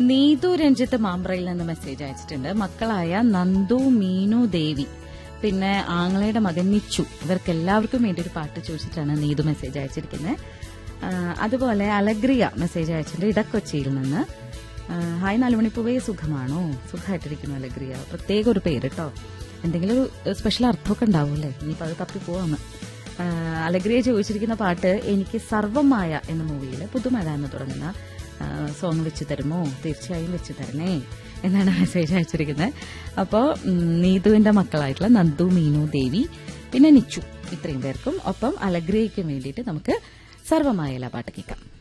നീതു രഞ്ജിത്ത് മാമ്പ്രയിൽ നിന്ന് മെസ്സേജ് അയച്ചിട്ടുണ്ട് മക്കളായ നന്ദു മീനു ദേവി പിന്നെ ആങ്ങളയുടെ മകൻ നിച്ചു ഇവർക്ക് എല്ലാവർക്കും വേണ്ടി ഒരു പാട്ട് ചോദിച്ചിട്ടാണ് നീതു മെസ്സേജ് അയച്ചിരിക്കുന്നത് ആ, അതുപോലെ അലഗ്രിയ മെസ്സേജ് അയച്ചിട്ടുണ്ട് ഇടക്കൊച്ചിയിൽ നിന്ന് ആ, ഹായ് നാലുമണിപ്പൂവേ സുഖമാണോ സുഖമായിട്ടിരിക്കുന്നു അലഗ്രിയ പ്രത്യേക ഒരു പേര് കേട്ടോ എന്തെങ്കിലും ഒരു സ്പെഷ്യൽ അർത്ഥമൊക്കെ ഉണ്ടാവൂല്ലേ ഇനിയിപ്പോൾ അത് തപ്പി പോവാന്ന് ആ, അലഗ്രിയ ചോദിച്ചിരിക്കുന്ന പാട്ട് എനിക്ക് സർവമായ എന്ന മൂവിയിൽ പുതുമഴ എന്ന് തുടങ്ങുന്ന സോങ് വെച്ച് തരുമോ തീർച്ചയായും വെച്ച് തരണേ എന്നാണ് മെസ്സേജ് അയച്ചിരിക്കുന്നത് അപ്പോൾ നീതുവിന്റെ മക്കളായിട്ടുള്ള നന്ദു മീനു ദേവി പിന്നെ നിച്ചു ഇത്രയും പേർക്കും ഒപ്പം അലഗ്രിയയ്ക്കും വേണ്ടിയിട്ട് നമുക്ക് സർവമായ പാട്ട് കേൾക്കാം